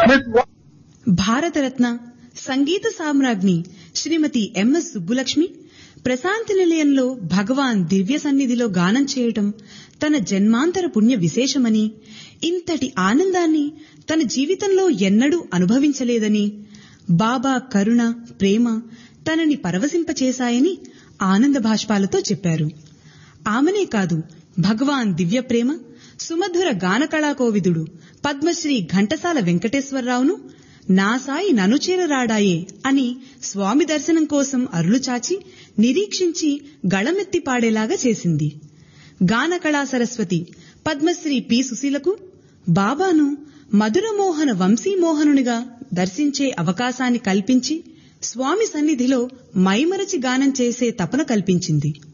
That is what Bharat Ratna సంగీత సామ్రాజ్ఞి Shrimati M S Subbulakshmi Prashanti నిలయంలో భగవాన్ దివ్య సన్నిధిలో గానం చేయటం తన జన్మాంతర పుణ్య విశేషమని ఇంతటి ఆనందాన్ని తన జీవితంలో ఎన్నడూ అనుభవించలేదని బాబా కరుణ ప్రేమ తనని పరవశింపచేశాయని ఆనంద భాష్పాలతో చెప్పారు ఆమెనే కాదు భగవాన్ దివ్య ప్రేమ సుమధుర గాన కళాకోవిదుడు పద్మశ్రీ ఘంటసాల వెంకటేశ్వరరావును నా సాయి ననుచేరరాడాయే అని స్వామి దర్శనం కోసం అరులు చాచి నిరీక్షించి గళమెత్తి పాడేలాగా చేసింది గాన కళా సరస్వతి పద్మశ్రీ పి సుశీలకు బాబాను మధురమోహన వంశీమోహనునిగా దర్శించే అవకాశాన్ని కల్పించి స్వామి సన్నిధిలో మైమరచి గానం చేసే తపన కల్పించింది